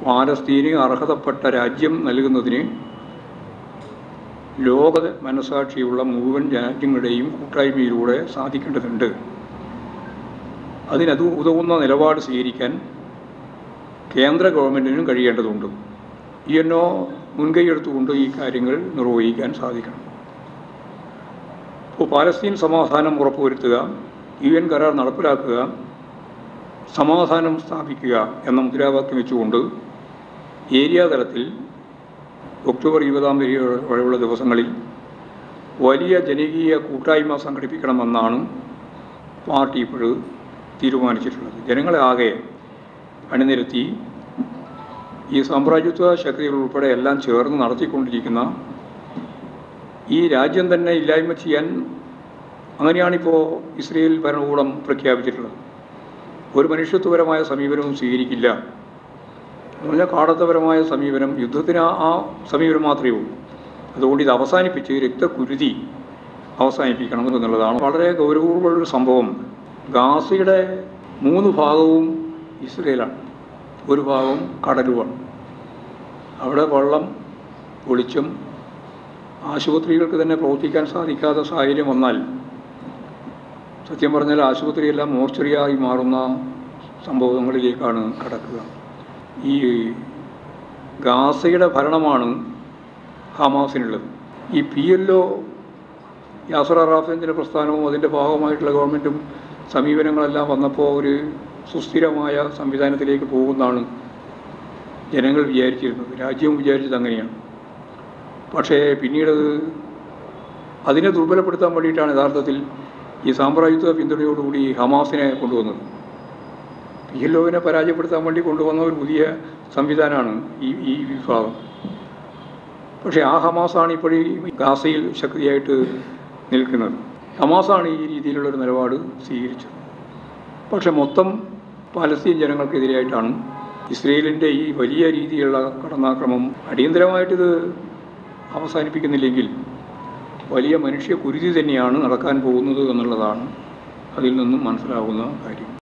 പാലസ്തീന് അർഹതപ്പെട്ട രാജ്യം നൽകുന്നതിന് ലോക മനസാക്ഷിയുള്ള മുഴുവൻ രാജ്യങ്ങളുടെയും കൂട്ടായ്മയിലൂടെ സാധിക്കേണ്ടതുണ്ട് അതിനത് ഉതകുന്ന നിലപാട് സ്വീകരിക്കാൻ കേന്ദ്ര ഗവൺമെൻറ്റിനും കഴിയേണ്ടതുണ്ട് ഇ എൻ ഒ മുൻകൈയെടുത്തുകൊണ്ട് ഈ കാര്യങ്ങൾ നിർവഹിക്കാൻ സാധിക്കണം ഇപ്പോൾ പാലസ്തീൻ സമാധാനം ഉറപ്പുവരുത്തുക യു എൻ കരാർ നടപ്പിലാക്കുക സമാധാനം സ്ഥാപിക്കുക എന്ന മുദ്രാവാക്യം വെച്ചുകൊണ്ട് ഏരിയ തലത്തിൽ ഒക്ടോബർ ഇരുപതാം തീയതി വരെയുള്ള ദിവസങ്ങളിൽ വലിയ ജനകീയ കൂട്ടായ്മ സംഘടിപ്പിക്കണമെന്നാണ് പാർട്ടി ഇപ്പോൾ തീരുമാനിച്ചിട്ടുള്ളത് ജനങ്ങളെ ആകെ അണിനിരത്തി ഈ സാമ്രാജ്യത്വ ശക്തികൾ ഉൾപ്പെടെ എല്ലാം ചേർന്ന് നടത്തിക്കൊണ്ടിരിക്കുന്ന ഈ രാജ്യം തന്നെ ഇല്ലായ്മ ചെയ്യാൻ അങ്ങനെയാണിപ്പോൾ ഇസ്രയേൽ ഭരണകൂടം പ്രഖ്യാപിച്ചിട്ടുള്ളത് ഒരു മനുഷ്യത്വപരമായ സമീപനവും സ്വീകരിക്കില്ല എന്ന് പറഞ്ഞാൽ കാടത്തപരമായ സമീപനം യുദ്ധത്തിന് ആ- ആ സമീപനം മാത്രമേ ഉള്ളൂ അതുകൊണ്ട് ഇത് അവസാനിപ്പിച്ച് രക്തക്കുരുതി അവസാനിപ്പിക്കണം എന്നുള്ളതാണ് വളരെ ഗൗരവമുള്ളൊരു സംഭവം ഗാസയുടെ മൂന്ന് ഭാഗവും ഇസ്രയേലാണ് ഒരു ഭാഗം കടലുമാണ് അവിടെ വെള്ളം വെളിച്ചം ആശുപത്രികൾക്ക് തന്നെ പ്രവർത്തിക്കാൻ സാധിക്കാത്ത സാഹചര്യം വന്നാൽ സത്യം പറഞ്ഞാൽ ആശുപത്രിയെല്ലാം മോർച്ചറിയായി മാറുന്ന സംഭവങ്ങളിലേക്കാണ് കടക്കുക ഈ ഗാസയുടെ ഭരണമാണ് ഹമാസിനുള്ളത് ഈ പി എൽ ഒ യാസർ അറാഫിൻ്റെ പ്രസ്ഥാനവും അതിൻ്റെ ഭാഗമായിട്ടുള്ള ഗവൺമെൻറ്റും സമീപനങ്ങളെല്ലാം വന്നപ്പോൾ ഒരു സുസ്ഥിരമായ സംവിധാനത്തിലേക്ക് പോകുമെന്നാണ് ജനങ്ങൾ വിചാരിച്ചിരുന്നത് രാജ്യവും വിചാരിച്ചത് അങ്ങനെയാണ് പക്ഷേ പിന്നീട് അതിനെ ദുർബലപ്പെടുത്താൻ വേണ്ടിയിട്ടാണ് യഥാർത്ഥത്തിൽ ഈ സാമ്രാജ്യത്വ പിന്തുണയോടുകൂടി ഹമാസിനെ കൊണ്ടുവന്നത് പി എൽ ഒവിനെ പരാജയപ്പെടുത്താൻ വേണ്ടി കൊണ്ടുവന്ന ഒരു പുതിയ സംവിധാനമാണ് ഈ ഈ വിഭാഗം പക്ഷേ ആ ഹമാസാണ് ഇപ്പോൾ ഈ ഗാസയിൽ ശക്തിയായിട്ട് നിൽക്കുന്നത് ഹമാസാണ് ഈ രീതിയിലുള്ളൊരു നിലപാട് സ്വീകരിച്ചത് പക്ഷെ മൊത്തം പാലസ്തീൻ ജനങ്ങൾക്കെതിരായിട്ടാണ് ഇസ്രയേലിൻ്റെ ഈ വലിയ രീതിയിലുള്ള കടന്നാക്രമം അടിയന്തരമായിട്ടിത് അവസാനിപ്പിക്കുന്നില്ലെങ്കിൽ വലിയ മനുഷ്യ കുരുതി തന്നെയാണ് നടക്കാൻ പോകുന്നത് എന്നുള്ളതാണ് അതിൽ നിന്നും മനസ്സിലാകുന്ന കാര്യം